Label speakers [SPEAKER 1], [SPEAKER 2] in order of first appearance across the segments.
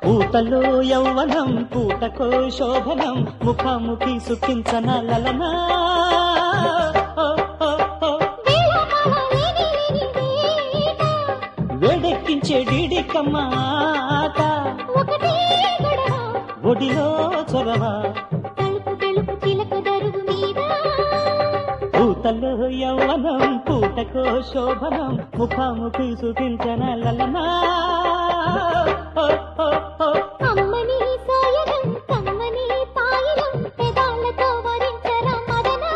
[SPEAKER 1] పూతలో యౌవనం పూటకో శోభనం ముఖాముఖి సుఖించన లలనా ఓ, ఓ, ఓ. వేడెక్కించే డీడికమ్మాట
[SPEAKER 2] ఒకటే గొడవ
[SPEAKER 1] ఒడిలో చొరవ
[SPEAKER 2] తలుపు తెలుపు చిలక దరువు మీద
[SPEAKER 1] పూతలో యౌవనం పూటకో శోభనం ముఖాముఖి సుఖించన లలనా ఓ, ఓ, ఓ.
[SPEAKER 2] అమ్మని సాయనం కమ్మని పాయనం పెదాలతో వరించరా మదనా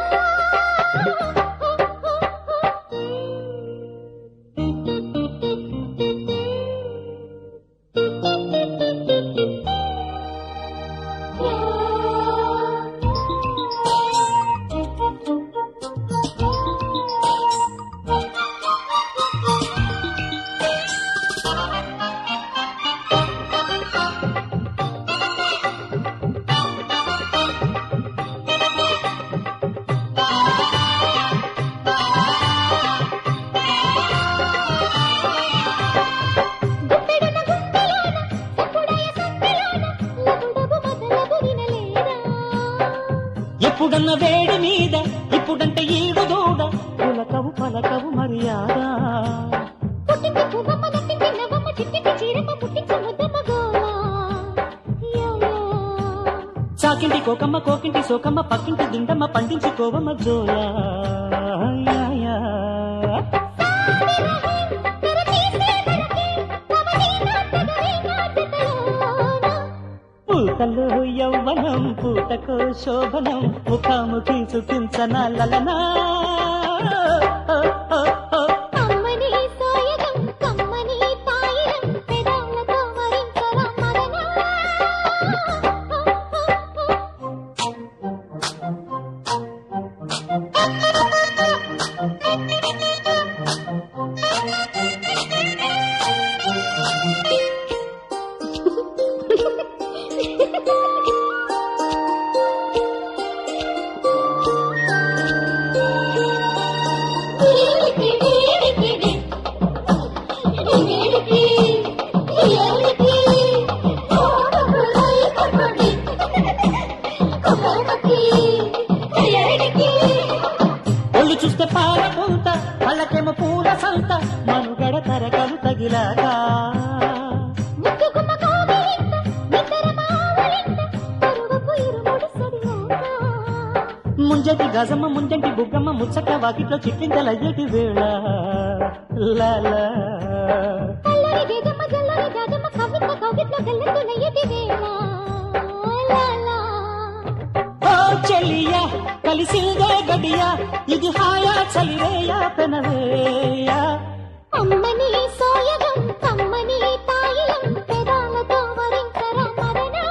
[SPEAKER 2] గుప్పెడున గుండెలోన సప్పుడయ సందెలోన లబుడబు మొదలగు వినలేదా
[SPEAKER 1] ఎప్పుడన్న వేడి మీద ఇప్పుడంటే ఈడు దూడ పులకవు పలకవు మర్యాద
[SPEAKER 2] పుట్టింది పువ్వమ్మ నట్టింది నవ్వమ్మ చిట్టింది చీరమ్మ పుట్టించి ముద్దమ్మ గోలా యా యా
[SPEAKER 1] చాకింటి కోకమ్మ కోకింటి సోకమ్మ పక్కింటి దిండమ్మ పండించి కోవమ్మ జోలా యా, యా. పూతలో యౌవనం పూటకో శోభనం ముఖాముఖి సుఖించన లలనా ఓ, ఓ, ఓ.
[SPEAKER 2] అమ్మని సాయగం కమ్మని పాయనం పెదాలతో వరించరా మదనా
[SPEAKER 1] ఒళ్ళు చూస్తే పాల పూత పళ్ళకేమో పూల సంత మనుగడ తరగలు తగిలాగా ముంజటి గజమ్మ ముంజంటి బుగ్గమ్మ ముచ్చట వాకిట్లో చిట్లింతలయ్యేటి వేళ లాలా ఓ చెల్లియా కలిసిందే గడియా ఇది హాయా చలివేయా పెనవేయా
[SPEAKER 2] అమ్మని సోయగం కమ్మని తాయిలం పెదాలతో వరించరా మదనా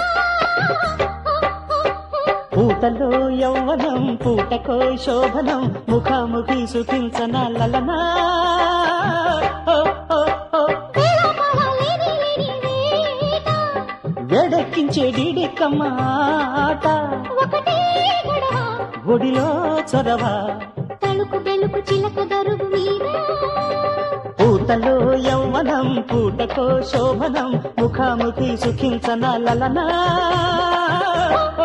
[SPEAKER 1] పూతలో యౌవనం పూటకో శోభనం ముఖాముఖి సుఖించన లలనా ఓ, ఓ, ఓ.
[SPEAKER 2] వేళాపాళాలేని లేని వేట
[SPEAKER 1] వేడెక్కించే డీడికమ్మాట
[SPEAKER 2] ఒకటే గొడవ
[SPEAKER 1] ఒడిలో చొరవ
[SPEAKER 2] తలుకు బెలుకు చిలక దరువు మీద
[SPEAKER 1] పూతలో యౌవనం పూటకో శోభనం ముఖాముఖి సుఖించన లలనా ఓ,